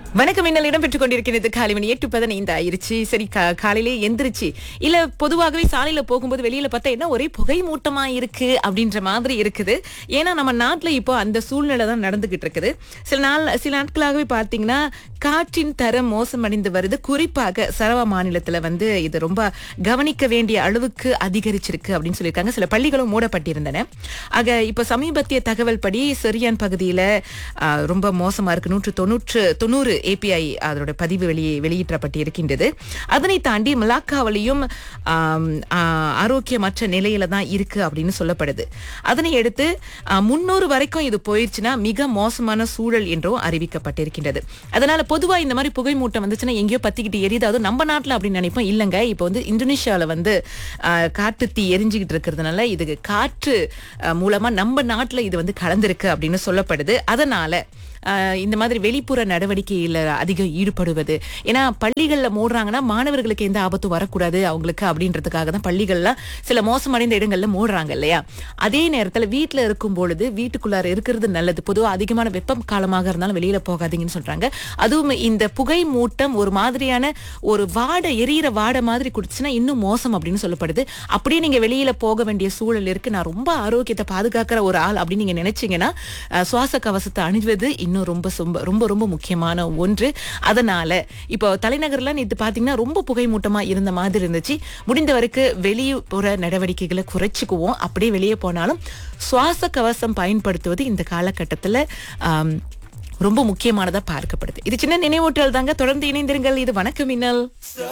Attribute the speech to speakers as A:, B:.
A: வணக்கம் மின்னல் இடம்பெற்றுக் கொண்டிருக்கிறது காலை மணி எட்டு பதினைந்து ஆயிருச்சு சரி கா- காலையிலே எந்திரிச்சு இல்ல பொதுவாகவே சாலையில போகும்போது வெளியில பார்த்தா என்ன ஒரே புகை மூட்டமா இருக்கு அப்படின்ற மாதிரி இருக்குது ஏன்னா நம்ம நாட்டுல இப்போ அந்த சூழ்நிலை தான் நடந்துகிட்டு இருக்குது சில நாள் சில நாட்களாகவே பார்த்தீங்கன்னா காற்றின் தரம் மோசமடைந்து வருது குறிப்பாக சரவா மாநிலத்துல வந்து இது ரொம்ப கவனிக்க வேண்டிய அளவுக்கு அதிகரிச்சிருக்கு அப்படின்னு சொல்லியிருக்காங்க சில பள்ளிகளும் மூடப்பட்டிருந்தன ஆக இப்ப சமீபத்திய தகவல் படி செரியான் பகுதியில ஆ, ரொம்ப மோசமா இருக்கு நூற்று தொண்ணூற்று தொண்ணூறு ஏபிஐ அதோட பதிவு வெளியே வெளியிட்டப்பட்டு இருக்கின்றது அதனை தாண்டி மலாக்காவிலையும் ஆம், ஆ, ஆரோக்கியமற்ற நிலையில தான் இருக்கு அப்படின்னு சொல்லப்படுது அதனை அடுத்து முன்னூறு வரைக்கும் இது போயிடுச்சுன்னா மிக மோசமான சூழல் என்றும் அறிவிக்கப்பட்டிருக்கின்றது அதனால பொதுவா இந்த மாதிரி புகை மூட்டம் வந்துச்சுன்னா எங்கேயோ பத்திக்கிட்டு எரியுது அதுவும் நம்ம நாட்டுல அப்படின்னு நினைப்போம் இல்லைங்க இப்போ வந்து இந்தோனேஷியால வந்து ஆ, காட்டுத்தீ எரிஞ்சுக்கிட்டு இருக்கிறதுனால இது காற்று ஆ, மூலமா நம்ம நாட்டுல இது வந்து கலந்திருக்கு அப்படின்னு சொல்லப்படுது அதனால ஆஹ் இந்த மாதிரி வெளிப்புற நடவடிக்கையில அதிகம் ஈடுபடுவது ஏன்னா பள்ளிகள்ல மூடுறாங்கன்னா மாணவர்களுக்கு எந்த ஆபத்தும் வரக்கூடாது அவங்களுக்கு அப்படின்றதுக்காக தான் பள்ளிகள்லாம் சில மோசமடைந்த இடங்கள்ல மூடுறாங்க இல்லையா அதே நேரத்துல வீட்ல இருக்கும் பொழுது வீட்டுக்குள்ளார இருக்கிறது நல்லது பொதுவா அதிகமான வெப்பம் காலமாக இருந்தாலும் வெளியில போகாதீங்கன்னு சொல்றாங்க அதுவும் இந்த புகை மூட்டம் ஒரு மாதிரியான ஒரு வாடை எரியிற வாடை மாதிரி குடிச்சுன்னா இன்னும் மோசம் அப்படின்னு சொல்லப்படுது அப்படியே நீங்க வெளியில போக வேண்டிய சூழல் இருக்கு நான் ரொம்ப ஆரோக்கியத்தை பாதுகாக்கிற ஒரு ஆள் அப்படின்னு நீங்க நினைச்சீங்கன்னா அஹ், சுவாச கவசத்தை அணிவது இன்னும் ரொம்ப ரொம்ப ரொம்ப ரொம்ப முக்கியமான ஒன்று அதனால இப்போ தலைநகர்ல இது பாத்தீங்கன்னா ரொம்ப புகை மூட்டமா இருந்த மாதிரி இருந்துச்சு முடிந்த வரைக்கும் வெளிப்புற நடவடிக்கைகளை குறைச்சிக்குவோம் அப்படியே வெளியே போனாலும் சுவாச கவசம் பயன்படுத்துவது இந்த காலகட்டத்துல ஆம், ரொம்ப முக்கியமானதா பார்க்கப்படுது இது சின்ன நினைவூட்டல் தாங்க தொடர்ந்து இணைந்திருங்கள் இது வணக்கம் மின்னல்